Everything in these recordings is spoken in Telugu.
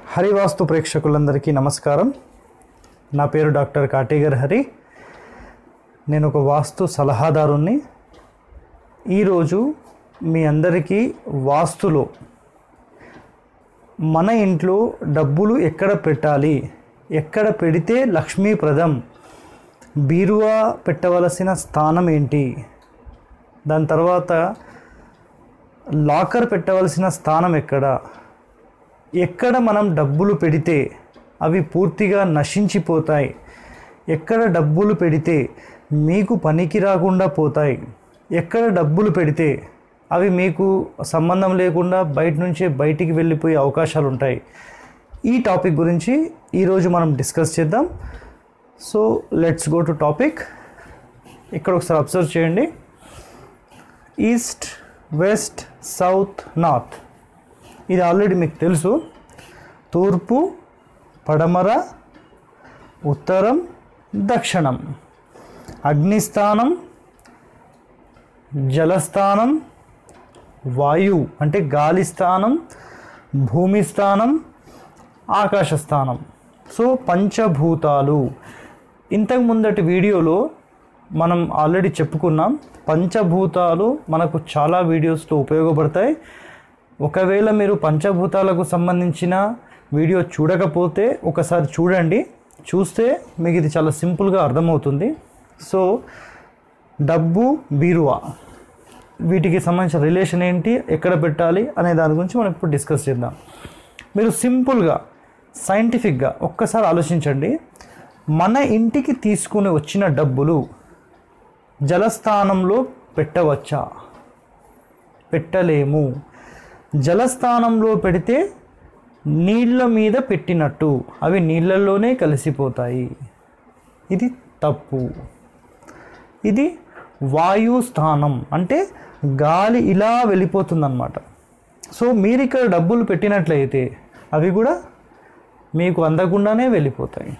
హరివాస్తు ప్రేక్షకులందరికీ నమస్కారం నా పేరు డాక్టర్ కాటేగర్ హరి నేను ఒక వాస్తు సలహాదారుణ్ణి ఈరోజు మీ అందరికీ వాస్తులో మన ఇంట్లో డబ్బులు ఎక్కడ పెట్టాలి ఎక్కడ పెడితే లక్ష్మీప్రదం బీరువా పెట్టవలసిన స్థానం ఏంటి దాని తర్వాత లాకర్ పెట్టవలసిన స్థానం ఎక్కడ ఎక్కడ మనం డబ్బులు పెడితే అవి పూర్తిగా నశించిపోతాయి ఎక్కడ డబ్బులు పెడితే మీకు పనికి రాకుండా పోతాయి ఎక్కడ డబ్బులు పెడితే అవి మీకు సంబంధం లేకుండా బయట నుంచే బయటికి వెళ్ళిపోయే అవకాశాలు ఉంటాయి ఈ టాపిక్ గురించి ఈరోజు మనం డిస్కస్ చేద్దాం so let's go to topic ఇక్కడ ఒకసారి అబ్జర్వ్ చేయండి ఈస్ట్ వెస్ట్ సౌత్ నార్త్ ఇది ఆల్రెడీ మీకు తెలుసు తూర్పు పడమర ఉత్తరం దక్షిణం అగ్నిస్థానం జలస్థానం వాయు అంటే గాలి స్థానం భూమి స్థానం ఆకాశ స్థానం సో పంచభూతాలు ఇంతకు ముందటి వీడియోలో మనం ఆల్రెడీ చెప్పుకున్నాం పంచభూతాలు మనకు చాలా వీడియోస్లో ఉపయోగపడతాయి ఒకవేళ మీరు పంచభూతాలకు సంబంధించిన వీడియో చూడకపోతే ఒకసారి చూడండి చూస్తే మీకు ఇది చాలా సింపుల్గా అర్థమవుతుంది సో డబ్బు బీరువా వీటికి సంబంధించిన రిలేషన్ ఏంటి ఎక్కడ పెట్టాలి అనే దాని గురించి మనం ఇప్పుడు డిస్కస్ చేద్దాం మీరు సింపుల్గా సైంటిఫిక్గా ఒక్కసారి ఆలోచించండి మన ఇంటికి తీసుకుని వచ్చిన డబ్బులు జలస్థానంలో పెట్టవచ్చా పెట్టలేము జలస్థానంలో పెడితే నీళ్ళ మీద పెట్టినట్టు అవి నీళ్ళల్లోనే కలిసిపోతాయి ఇది తప్పు ఇది వాయు స్థానం అంటే గాలి ఇలా వెళ్ళిపోతుందన్నమాట సో మీరు ఇక్కడ డబ్బులు పెట్టినట్లయితే అవి కూడా మీకు అందకుండానే వెళ్ళిపోతాయి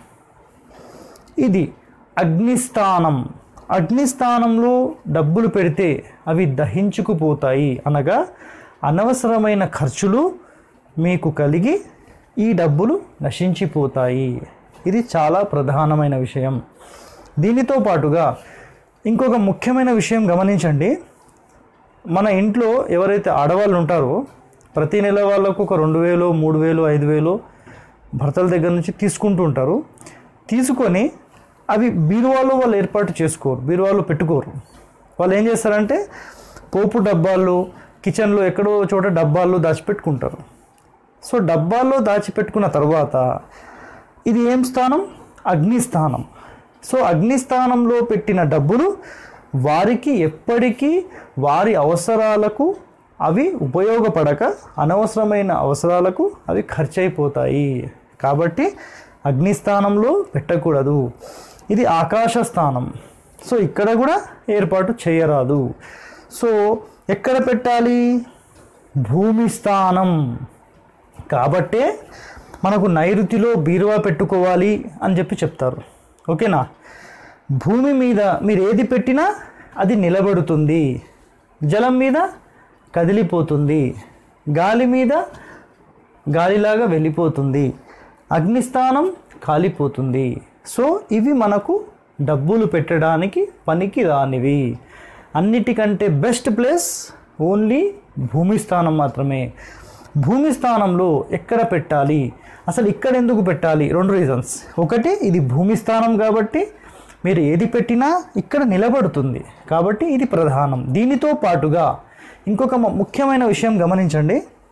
ఇది అగ్నిస్థానం అగ్నిస్థానంలో డబ్బులు పెడితే అవి దహించుకుపోతాయి అనగా అనవసరమైన ఖర్చులు మీకు కలిగి ఈ డబ్బులు నశించిపోతాయి ఇది చాలా ప్రధానమైన విషయం దీనితో పాటుగా ఇంకొక ముఖ్యమైన విషయం గమనించండి మన ఇంట్లో ఎవరైతే ఆడవాళ్ళు ఉంటారో ప్రతి నెల వాళ్ళకు ఒక రెండు వేలు మూడు వేలు ఐదు వేలు భర్తల దగ్గర నుంచి తీసుకుంటూ ఉంటారు తీసుకొని అవి బీరువాలో వాళ్ళు ఏర్పాటు చేసుకోరు బీరువాలో పెట్టుకోరు వాళ్ళు ఏం చేస్తారంటే పోపు డబ్బాలు కిచెన్లో ఎక్కడో చోట డబ్బాల్లో దాచిపెట్టుకుంటారు సో డబ్బాల్లో దాచిపెట్టుకున్న తర్వాత ఇది ఏం స్థానం అగ్నిస్థానం సో అగ్నిస్థానంలో పెట్టిన డబ్బులు వారికి ఎప్పటికీ వారి అవసరాలకు అవి ఉపయోగపడక అనవసరమైన అవసరాలకు అవి ఖర్చు అయిపోతాయి కాబట్టి అగ్నిస్థానంలో పెట్టకూడదు ఇది ఆకాశ స్థానం సో ఇక్కడ కూడా ఏర్పాటు చేయరాదు సో ఎక్కడ పెట్టాలి భూమి స్థానం కాబట్టే మనకు నైరుతిలో బీరువా పెట్టుకోవాలి అని చెప్పి చెప్తారు ఓకేనా భూమి మీద మీరు ఏది పెట్టినా అది నిలబడుతుంది జలం మీద కదిలిపోతుంది గాలి మీద గాలిలాగా వెళ్ళిపోతుంది అగ్నిస్థానం కాలిపోతుంది సో ఇవి మనకు డబ్బులు పెట్టడానికి పనికి రానివి అన్నిటికంటే బెస్ట్ ప్లేస్ ఓన్లీ భూమి స్థానం మాత్రమే భూమి స్థానంలో ఎక్కడ పెట్టాలి అసలు ఇక్కడ ఎందుకు పెట్టాలి రెండు రీజన్స్ ఒకటి ఇది భూమి స్థానం కాబట్టి మీరు ఏది పెట్టినా ఇక్కడ నిలబడుతుంది కాబట్టి ఇది ప్రధానం దీనితో పాటుగా ఇంకొక మ- ముఖ్యమైన విషయం గమనించండి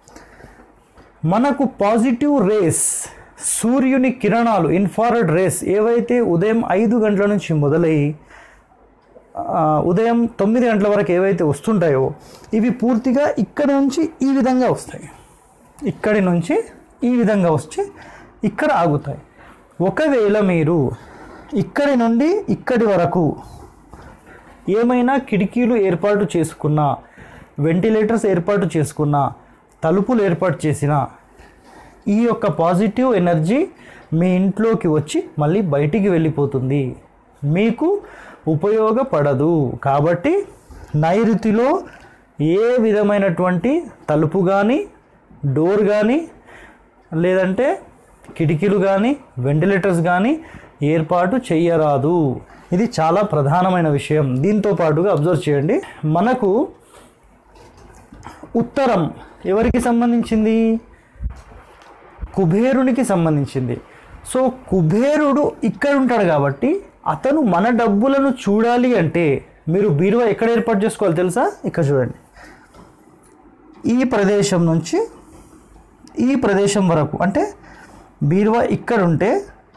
మనకు పాజిటివ్ రేస్ సూర్యుని కిరణాలు ఇన్ఫారెడ్ రేస్ ఏవైతే ఉదయం ఐదు గంటల నుంచి మొదలై ఆ, ఉదయం తొమ్మిది గంటల వరకు ఏవైతే వస్తుంటాయో ఇవి పూర్తిగా ఇక్కడి నుంచి ఈ విధంగా వస్తాయి ఇక్కడి నుంచి ఈ విధంగా వచ్చి ఇక్కడ ఆగుతాయి ఒకవేళ మీరు ఇక్కడి నుండి ఇక్కడి వరకు ఏమైనా కిటికీలు ఏర్పాటు చేసుకున్న వెంటిలేటర్స్ ఏర్పాటు చేసుకున్న తలుపులు ఏర్పాటు చేసిన ఈ యొక్క పాజిటివ్ ఎనర్జీ మీ ఇంట్లోకి వచ్చి మళ్ళీ బయటికి వెళ్ళిపోతుంది మీకు ఉపయోగపడదు కాబట్టి నైరుతిలో ఏ విధమైనటువంటి తలుపు కానీ డోర్ కానీ లేదంటే కిటికీలు కానీ వెంటిలేటర్స్ కానీ ఏర్పాటు చేయరాదు ఇది చాలా ప్రధానమైన విషయం దీంతో పాటుగా అబ్జర్వ్ చేయండి మనకు ఉత్తరం ఎవరికి సంబంధించింది కుబేరునికి సంబంధించింది సో కుబేరుడు ఇక్కడ ఉంటాడు కాబట్టి అతను మన డబ్బులను చూడాలి అంటే మీరు బీరువా ఎక్కడ ఏర్పాటు చేసుకోవాలి తెలుసా ఇక్కడ చూడండి ఈ ప్రదేశం నుంచి ఈ ప్రదేశం వరకు అంటే బీరువా ఇక్కడ ఉంటే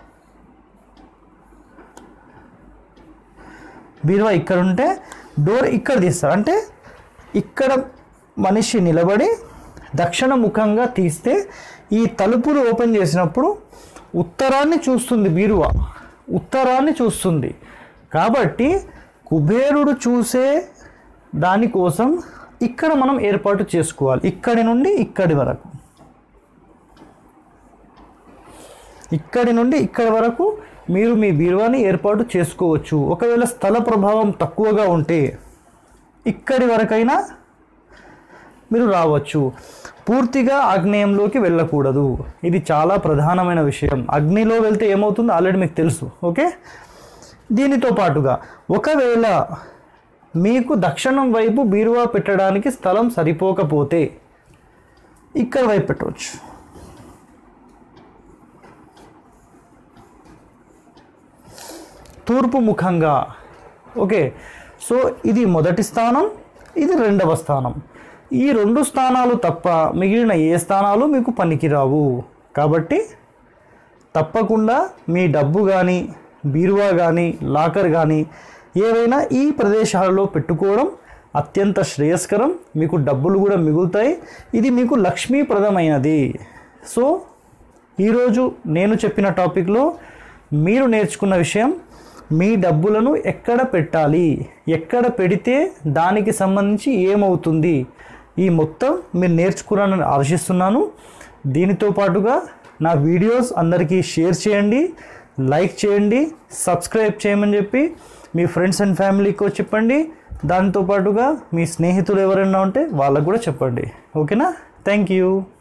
బీరువా ఇక్కడ ఉంటే డోర్ ఇక్కడ తీస్తారు అంటే ఇక్కడ మనిషి నిలబడి దక్షిణ ముఖంగా తీస్తే ఈ తలుపులు ఓపెన్ చేసినప్పుడు ఉత్తరాన్ని చూస్తుంది బీరువా ఉత్తరాన్ని చూస్తుంది కాబట్టి కుబేరుడు చూసే దానికోసం ఇక్కడ మనం ఏర్పాటు చేసుకోవాలి ఇక్కడి నుండి ఇక్కడి వరకు ఇక్కడి నుండి ఇక్కడి వరకు మీరు మీ బీరువాని ఏర్పాటు చేసుకోవచ్చు ఒకవేళ స్థల ప్రభావం తక్కువగా ఉంటే ఇక్కడి వరకైనా మీరు రావచ్చు పూర్తిగా ఆగ్నేయంలోకి వెళ్ళకూడదు ఇది చాలా ప్రధానమైన విషయం అగ్నిలో వెళ్తే ఏమవుతుందో ఆల్రెడీ మీకు తెలుసు ఓకే దీనితో పాటుగా ఒకవేళ మీకు దక్షిణం వైపు బీరువా పెట్టడానికి స్థలం సరిపోకపోతే ఇక్కడ వైపు పెట్టవచ్చు తూర్పు ముఖంగా ఓకే సో ఇది మొదటి స్థానం ఇది రెండవ స్థానం ఈ రెండు స్థానాలు తప్ప మిగిలిన ఏ స్థానాలు మీకు పనికిరావు కాబట్టి తప్పకుండా మీ డబ్బు కానీ బీరువా కానీ లాకర్ కానీ ఏవైనా ఈ ప్రదేశాలలో పెట్టుకోవడం అత్యంత శ్రేయస్కరం మీకు డబ్బులు కూడా మిగులుతాయి ఇది మీకు లక్ష్మీప్రదమైనది సో ఈరోజు నేను చెప్పిన టాపిక్లో మీరు నేర్చుకున్న విషయం మీ డబ్బులను ఎక్కడ పెట్టాలి ఎక్కడ పెడితే దానికి సంబంధించి ఏమవుతుంది ఈ మొత్తం మీరు నేర్చుకున్నానని ఆశిస్తున్నాను దీనితో పాటుగా నా వీడియోస్ అందరికీ షేర్ చేయండి లైక్ చేయండి సబ్స్క్రైబ్ చేయమని చెప్పి మీ ఫ్రెండ్స్ అండ్ ఫ్యామిలీకి చెప్పండి దాంతో పాటుగా మీ స్నేహితులు ఎవరైనా ఉంటే వాళ్ళకు కూడా చెప్పండి ఓకేనా థ్యాంక్ యూ